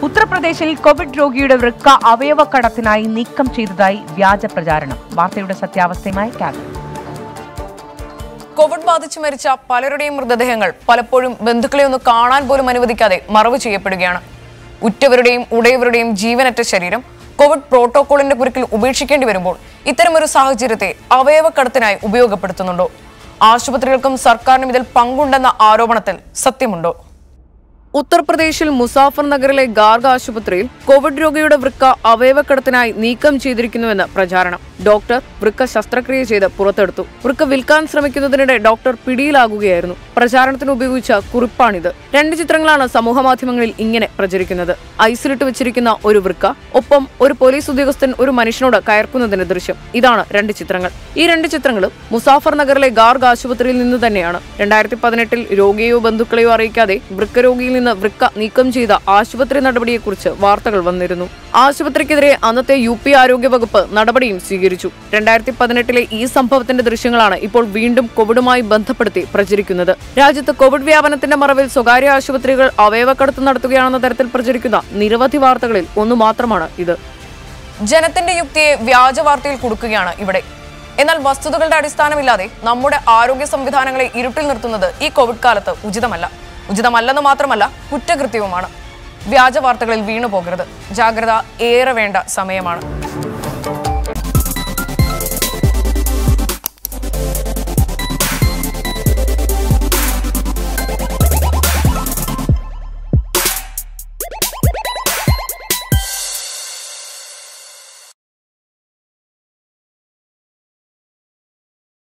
ഉത്തർപ്രദേശിൽ കോവിഡ് രോഗിയുടെ വൃക്ക അവയവക്കടത്തിനായി നീക്കം ചെയ്തതായി വ്യാജ പ്രചാരണം വാർത്തയുടെ സത്യാവസ്ഥയുമായി കാതൽ കോവിഡ് ബാധിച്ച് മരിച്ച പലരുടെയും മൃതദേഹങ്ങൾ പലപ്പോഴും ബന്ധുക്കളെ ഒന്ന് കാണാൻ പോലും അനുവദിക്കാതെ മറവ് ചെയ്യപ്പെടുകയാണ് ഉറ്റവരുടെയും ഉടയവരുടെയും ജീവനറ്റ ശരീരം കോവിഡ് പ്രോട്ടോകോളിന്റെ കുരുക്കിൽ ഉപേക്ഷിക്കേണ്ടി വരുമ്പോൾ ഇത്തരമൊരു സാഹചര്യത്തെ അവയവക്കടത്തിനായി ഉപയോഗപ്പെടുത്തുന്നുണ്ടോ ആശുപത്രികൾക്കും സർക്കാരിനും ഇതിൽ പങ്കുണ്ടെന്ന ആരോപണത്തിൽ സത്യമുണ്ടോ ഉത്തർപ്രദേശിൽ മുസാഫർ നഗറിലെ ഗാർഗ് ആശുപത്രിയിൽ കോവിഡ് രോഗിയുടെ വൃക്ക അവയവക്കടത്തിനായി നീക്കം ചെയ്തിരിക്കുന്നുവെന്ന് പ്രചാരണം ഡോക്ടർ വൃക്ക ശസ്ത്രക്രിയ ചെയ്ത് പുറത്തെടുത്തു വൃക്ക വിൽക്കാൻ ശ്രമിക്കുന്നതിനിടെ ഡോക്ടർ പിടിയിലാകുകയായിരുന്നു പ്രചാരണത്തിന് ഉപയോഗിച്ച കുറിപ്പാണിത് രണ്ട് ചിത്രങ്ങളാണ് സമൂഹമാധ്യമങ്ങളിൽ ഇങ്ങനെ പ്രചരിക്കുന്നത് ഐസിലിട്ട് വെച്ചിരിക്കുന്ന ഒരു വൃക്ക ഒപ്പം ഒരു പോലീസ് ഉദ്യോഗസ്ഥൻ ഒരു മനുഷ്യനോട് കയർക്കുന്നതിന്റെ ദൃശ്യം ഇതാണ് രണ്ട് ചിത്രങ്ങൾ ഈ രണ്ട് ചിത്രങ്ങളും മുസാഫർ നഗറിലെ ഗാർഗ് ആശുപത്രിയിൽ നിന്ന് തന്നെയാണ് രണ്ടായിരത്തി പതിനെട്ടിൽ രോഗിയോ ബന്ധുക്കളെയോ അറിയിക്കാതെ വൃക്ക രോഗിയിൽ നിന്ന് വൃക്ക നീക്കം ചെയ്ത ആശുപത്രി നടപടിയെക്കുറിച്ച് വാർത്തകൾ വന്നിരുന്നു ആശുപത്രിക്കെതിരെ അന്നത്തെ യു പി ആരോഗ്യ വകുപ്പ് നടപടിയും സ്വീകരിച്ചു രണ്ടായിരത്തി പതിനെട്ടിലെ ഈ സംഭവത്തിന്റെ ദൃശ്യങ്ങളാണ് ഇപ്പോൾ വീണ്ടും കോവിഡുമായി ബന്ധപ്പെടുത്തി പ്രചരിക്കുന്നത് രാജ്യത്ത് കോവിഡ് വ്യാപനത്തിന്റെ മറവിൽ സ്വകാര്യ ആശുപത്രികൾ അവയവക്കടത്ത് നടത്തുകയാണെന്ന തരത്തിൽ പ്രചരിക്കുന്ന നിരവധി വാർത്തകളിൽ ഒന്നു മാത്രമാണ് ഇത് ജനത്തിന്റെ യുക്തിയെ വ്യാജ വാർത്തയിൽ കൊടുക്കുകയാണ് ഇവിടെ എന്നാൽ വസ്തുതകളുടെ അടിസ്ഥാനമില്ലാതെ നമ്മുടെ ആരോഗ്യ സംവിധാനങ്ങളെ ഇരുട്ടിൽ നിർത്തുന്നത് ഈ കോവിഡ് കാലത്ത് ഉചിതമല്ല ഉചിതമല്ലെന്ന് മാത്രമല്ല കുറ്റകൃത്യവുമാണ് വ്യാജ വാർത്തകളിൽ വീണു പോകരുത് ജാഗ്രത ഏറെ വേണ്ട സമയമാണ്